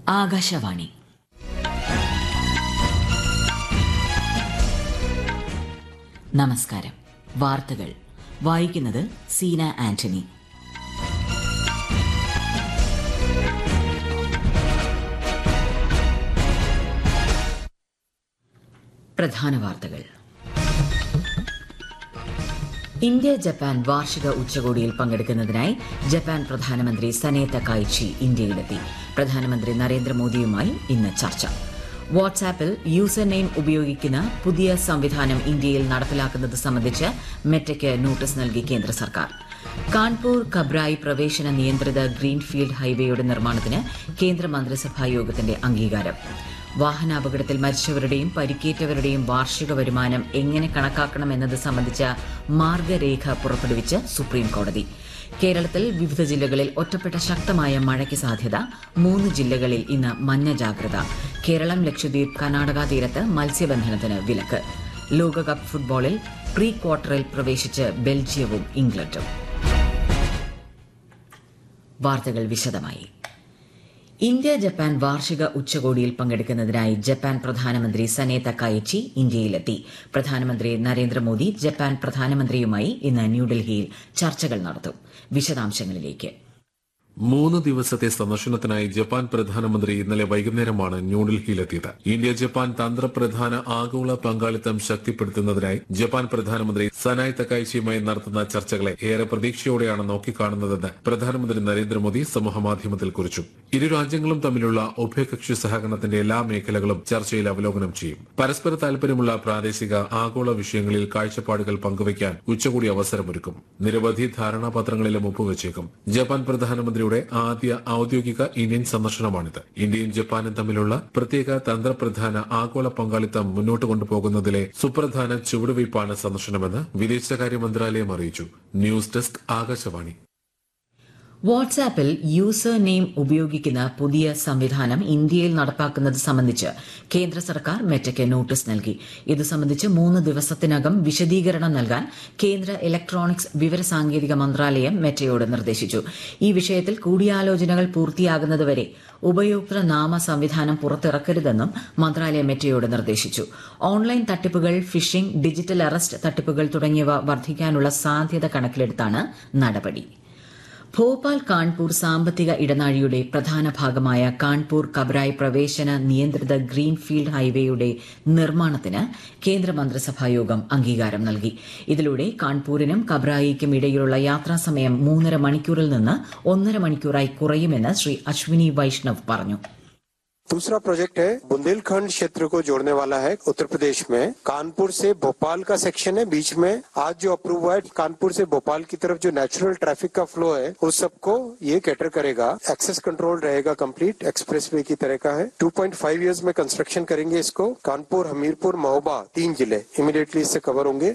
ആകാശവാണി നമസ്കാരം വാർത്തകൾ വായിക്കുന്നത് സീന ആന്റണി പ്രധാന വാർത്തകൾ ഇന്ത്യ ജപ്പാൻ വാർഷിക ഉച്ചകോടിയിൽ പങ്കെടുക്കുന്നതിനായി ജപ്പാൻ പ്രധാനമന്ത്രി സനെ തക്കായിച്ചി ഇന്ത്യയിലെത്തി പ്രധാനമന്ത്രി നരേന്ദ്രമോദിയുമായി ഇന്ന് ചർച്ച വാട്സാപ്പിൽ യൂസർ നെയിം ഉപയോഗിക്കുന്ന പുതിയ സംവിധാനം ഇന്ത്യയിൽ നടപ്പിലാക്കുന്നത് സംബന്ധിച്ച് മെറ്റയ്ക്ക് നോട്ടീസ് നൽകി കേന്ദ്ര സർക്കാർ കാൺപൂർ കബ്രായി പ്രവേശന നിയന്ത്രിത ഗ്രീൻഫീൽഡ് ഹൈവേയുടെ നിർമ്മാണത്തിന് കേന്ദ്ര മന്ത്രിസഭാ യോഗത്തിന്റെ അംഗീകാരം വാഹനാപകടത്തിൽ മരിച്ചവരുടെയും പരിക്കേറ്റവരുടെയും വാർഷിക വരുമാനം എങ്ങനെ കണക്കാക്കണമെന്നത് സംബന്ധിച്ച മാർഗരേഖ പുറപ്പെടുവിച്ച് സുപ്രീം കോടതി കേരളത്തിൽ വിവിധ ജില്ലകളിൽ ഒറ്റപ്പെട്ട ശക്തമായ മഴയ്ക്ക് സാധ്യത മൂന്ന് ജില്ലകളിൽ ഇന്ന് മഞ്ഞ ജാഗ്രത കേരളം ലക്ഷദ്വീപ് കർണാടക തീരത്ത് മത്സ്യബന്ധനത്തിന് വിലക്ക് ലോകകപ്പ് ഫുട്ബോളിൽ പ്രീ ക്വാർട്ടറിൽ പ്രവേശിച്ച് ബെൽജിയവും ഇംഗ്ലണ്ടും വാർത്തകൾ വിശദമായി ഇന്ത്യ ജപ്പാൻ വാർഷിക ഉച്ചകോടിയിൽ പങ്കെടുക്കുന്നതിനായി ജപ്പാൻ പ്രധാനമന്ത്രി സനെ തക്കായിച്ചി ഇന്ത്യയിലെത്തി പ്രധാനമന്ത്രി നരേന്ദ്രമോദി ജപ്പാൻ പ്രധാനമന്ത്രിയുമായി ഇന്ന് ന്യൂഡൽഹിയിൽ ചർച്ചകൾ നടത്തും വിശദാംശങ്ങളിലേക്ക് മൂന്ന് ദിവസത്തെ സന്ദർശനത്തിനായി ജപ്പാൻ പ്രധാനമന്ത്രി ഇന്നലെ വൈകുന്നേരമാണ് ന്യൂഡൽഹിയിലെത്തിയത് ഇന്ത്യ ജപ്പാൻ തന്ത്രപ്രധാന ആഗോള പങ്കാളിത്തം ശക്തിപ്പെടുത്തുന്നതിനായി ജപ്പാൻ പ്രധാനമന്ത്രി സനായ് തക്കായിച്ചിയുമായി നടത്തുന്ന ചർച്ചകളെ ഏറെ പ്രതീക്ഷയോടെയാണ് നോക്കിക്കാണുന്നതെന്ന് പ്രധാനമന്ത്രി നരേന്ദ്രമോദി സമൂഹമാധ്യമത്തിൽ കുറിച്ചു ഇരു രാജ്യങ്ങളും തമ്മിലുള്ള ഉഭയകക്ഷി സഹകരണത്തിന്റെ എല്ലാ മേഖലകളും ചർച്ചയിൽ അവലോകനം ചെയ്യും പരസ്പര താൽപര്യമുള്ള പ്രാദേശിക ആഗോള വിഷയങ്ങളിൽ കാഴ്ചപ്പാടുകൾ പങ്കുവയ്ക്കാൻ ഉച്ചകൂടി അവസരമൊരുക്കും നിരവധി ധാരണാപത്രങ്ങളിലും ഒപ്പുവച്ചേക്കും ജപ്പാൻ പ്രധാനമന്ത്രി ഇന്ത്യയുടെ ആദ്യ ഔദ്യോഗിക ഇന്ത്യൻ സന്ദർശനമാണിത് ഇന്ത്യയും ജപ്പാനും തമ്മിലുള്ള പ്രത്യേക തന്ത്രപ്രധാന ആഗോള പങ്കാളിത്തം മുന്നോട്ട് കൊണ്ടുപോകുന്നതിലെ സുപ്രധാന ചുവടുവയ്പ്പാണ് സന്ദർശനമെന്ന് വിദേശകാര്യ മന്ത്രാലയം അറിയിച്ചു ന്യൂസ് ഡെസ്ക് ആകാശവാണി വാട്സാപ്പിൽ യൂസർ നെയിം ഉപയോഗിക്കുന്ന പുതിയ സംവിധാനം ഇന്ത്യയിൽ നടപ്പാക്കുന്നത് സംബന്ധിച്ച് കേന്ദ്ര സർക്കാർ മെറ്റയ്ക്ക് നോട്ടീസ് നൽകി ഇത് സംബന്ധിച്ച് മൂന്ന് ദിവസത്തിനകം വിശദീകരണം നൽകാൻ കേന്ദ്ര ഇലക്ട്രോണിക്സ് വിവരസാങ്കേതിക മന്ത്രാലയം മെറ്റയോട് നിർദ്ദേശിച്ചു ഈ വിഷയത്തിൽ കൂടിയാലോചനകൾ പൂർത്തിയാകുന്നതുവരെ ഉപയോക്തൃ നാമ സംവിധാനം പുറത്തിറക്കരുതെന്നും മന്ത്രാലയം മെറ്റയോട് നിർദ്ദേശിച്ചു ഓൺലൈൻ തട്ടിപ്പുകൾ ഫിഷിംഗ് ഡിജിറ്റൽ അറസ്റ്റ് തട്ടിപ്പുകൾ തുടങ്ങിയവ വർദ്ധിക്കാനുള്ള സാധ്യത കണക്കിലെടുത്താണ് നടപടി ഭോപ്പാൽ കാൺപൂർ സാമ്പത്തിക ഇടനാഴിയുടെ പ്രധാന ഭാഗമായ കാൺപൂർ കബ്രായ് പ്രവേശന നിയന്ത്രിത ഗ്രീൻഫീൽഡ് ഹൈവേയുടെ നിർമ്മാണത്തിന് കേന്ദ്ര മന്ത്രിസഭായോഗം അംഗീകാരം നൽകി ഇതിലൂടെ കാൺപൂരിനും കബ്രായിക്കും ഇടയിലുള്ള യാത്രാസമയം മൂന്നര മണിക്കൂറിൽ നിന്ന് ഒന്നര മണിക്കൂറായി കുറയുമെന്ന് ശ്രീ അശ്വിനി വൈഷ്ണവ് പറഞ്ഞു दूसरा प्रोजेक्ट है बुंदेलखंड क्षेत्र को जोड़ने वाला है उत्तर प्रदेश में कानपुर से भोपाल का सेक्शन है बीच में आज जो अप्रूव हुआ है कानपुर से भोपाल की तरफ जो नेचुरल ट्रैफिक का फ्लो है उस सबको ये कैटर करेगा एक्सेस कंट्रोल रहेगा कंप्लीट एक्सप्रेस वे की तरह का है 2.5 इयर्स में कंस्ट्रक्शन करेंगे इसको कानपुर हमीरपुर महोबा तीन जिले इमीडिएटली इससे कवर होंगे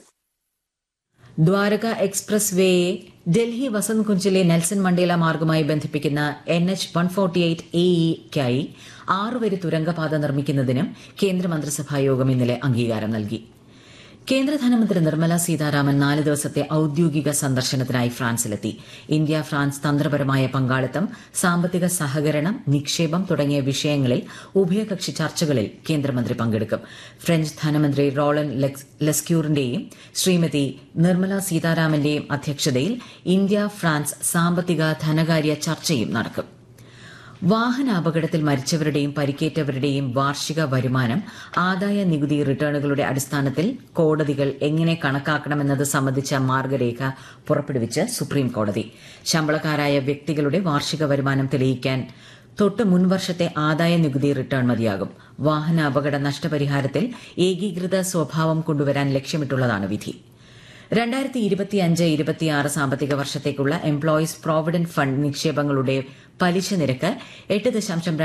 ദ്വാരക എക്സ്പ്രസ് വേയെ ഡൽഹി വസന്ത് കുഞ്ചിലെ നെൽസൺ മണ്ടേല മാർഗമായി ബന്ധിപ്പിക്കുന്ന N H one forty eight A ഇക്കായി ആറുവരി തുരങ്കപാത നിർമ്മിക്കുന്നതിനും കേന്ദ്രമന്ത്രിസഭാ യോഗം ഇന്നലെ അംഗീകാരം നൽകി കേന്ദ്ര ധനമന്ത്രി നിർമ്മല സീതാരാമൻ നാല് ദിവസത്തെ ഔദ്യോഗിക സന്ദർശനത്തിനായി ഫ്രാൻസിലെത്തി ഇന്ത്യ ഫ്രാൻസ് തന്ത്രപരമായ പങ്കാളിത്തം സാമ്പത്തിക സഹകരണം നിക്ഷേപം തുടങ്ങിയ വിഷയങ്ങളിൽ ഉഭയകക്ഷി ചർച്ചകളിൽ കേന്ദ്രമന്ത്രി പങ്കെടുക്കും ഫ്രഞ്ച് ധനമന്ത്രി റോളൻ ലെസ്ക്യൂറിന്റെയും ശ്രീമതി നിർമ്മല സീതാരാമന്റെയും അധ്യക്ഷതയിൽ ഇന്ത്യ ഫ്രാൻസ് സാമ്പത്തിക ധനകാര്യ ചർച്ചയും നടക്കും വാഹനാപകടത്തിൽ മരിച്ചവരുടെയും പരിക്കേറ്റവരുടെയും വാർഷിക വരുമാനം ആദായ നികുതി റിട്ടേണുകളുടെ അടിസ്ഥാനത്തിൽ കോടതികൾ എങ്ങനെ കണക്കാക്കണമെന്നത് സംബന്ധിച്ച മാർഗരേഖ പുറപ്പെടുവിച്ച് സുപ്രീം കോടതി ശമ്പളക്കാരായ വ്യക്തികളുടെ വാർഷിക വരുമാനം തെളിയിക്കാൻ തൊട്ട് മുൻവർഷത്തെ ആദായ നികുതി റിട്ടേൺ മതിയാകും വാഹന അപകട നഷ്ടപരിഹാരത്തിൽ ഏകീകൃത സ്വഭാവം കൊണ്ടുവരാൻ ലക്ഷ്യമിട്ടുള്ളതാണ് വിധി രണ്ടായിരത്തി ഇരുപത്തിയഞ്ച് ഇരുപത്തിയാറ് സാമ്പത്തിക വർഷത്തേക്കുള്ള എംപ്ലോയീസ് പ്രോവിഡന്റ് ഫണ്ട് നിക്ഷേപങ്ങളുടെ പലിശ നിരക്ക് എട്ട് ദശാംശം